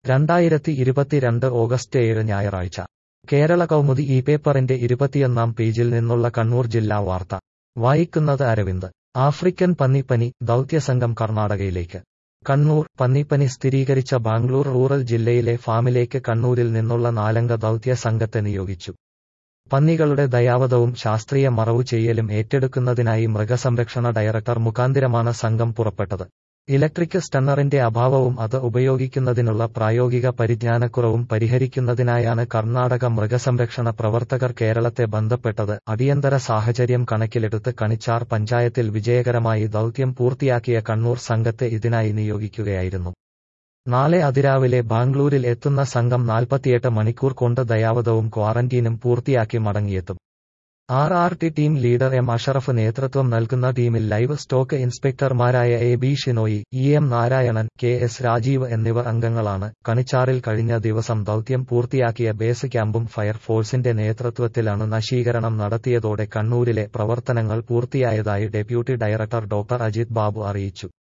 രണ്ടായിരത്തി ഇരുപത്തിരണ്ട് ഓഗസ്റ്റ് ഏഴ് ഞായറാഴ്ച കേരള കൗമുദി ഈ പേപ്പറിന്റെ ഇരുപത്തിയൊന്നാം പേജിൽ നിന്നുള്ള കണ്ണൂർ ജില്ലാ വാർത്ത വായിക്കുന്നത് അരവിന്ദ് ആഫ്രിക്കൻ പന്നിപ്പനി ദൗത്യസംഘം കർണാടകയിലേക്ക് കണ്ണൂർ പന്നിപ്പനി സ്ഥിരീകരിച്ച ബാംഗ്ലൂർ റൂറൽ ജില്ലയിലെ ഫാമിലേക്ക് കണ്ണൂരിൽ നിന്നുള്ള നാലംഗ ദൗത്യ സംഘത്തെ നിയോഗിച്ചു പന്നികളുടെ ദയാവധവും ശാസ്ത്രീയ മറവു ചെയ്യലും ഏറ്റെടുക്കുന്നതിനായി മൃഗസംരക്ഷണ ഡയറക്ടർ മുഖാന്തിരമാണ് സംഘം പുറപ്പെട്ടത് ഇലക്ട്രിക് സ്റ്റണ്ണറിന്റെ അഭാവവും അത് ഉപയോഗിക്കുന്നതിനുള്ള പ്രായോഗിക പരിജ്ഞാനക്കുറവും പരിഹരിക്കുന്നതിനായാണ് കർണാടക മൃഗസംരക്ഷണ പ്രവർത്തകർ കേരളത്തെ ബന്ധപ്പെട്ടത് അടിയന്തര സാഹചര്യം കണക്കിലെടുത്ത് കണിച്ചാർ പഞ്ചായത്തിൽ വിജയകരമായി ദൗത്യം പൂർത്തിയാക്കിയ കണ്ണൂർ സംഘത്തെ ഇതിനായി നിയോഗിക്കുകയായിരുന്നു നാളെ അതിരാവിലെ ബാംഗ്ലൂരിൽ എത്തുന്ന സംഘം നാൽപ്പത്തിയെട്ട് മണിക്കൂർ കൊണ്ട് ദയാവധവും ക്വാറന്റീനും പൂർത്തിയാക്കി മടങ്ങിയെത്തും R R T team leader M Ashraf നേതൃത്വം നൽകുന്ന ടീമിൽ ലൈവ് സ്റ്റോക്ക് ഇൻസ്പെക്ടർമാരായ A B Shinoy E M Narayanan K S Rajeev എന്നിവർ അംഗങ്ങളാണ് കണിച്ചാറിൽ കഴിഞ്ഞ ദിവസം ദൗത്യം പൂർത്തിയാക്കിയ ബേസ് ക്യാമ്പും ഫയർഫോഴ്സിന്റെ നേതൃത്വത്തിലാണ് നശീകരണം നടത്തിയതോടെ കണ്ണൂരിലെ പ്രവർത്തനങ്ങൾ പൂർത്തിയായതായി deputy director doctor Ajith Babu അറിയിച്ചു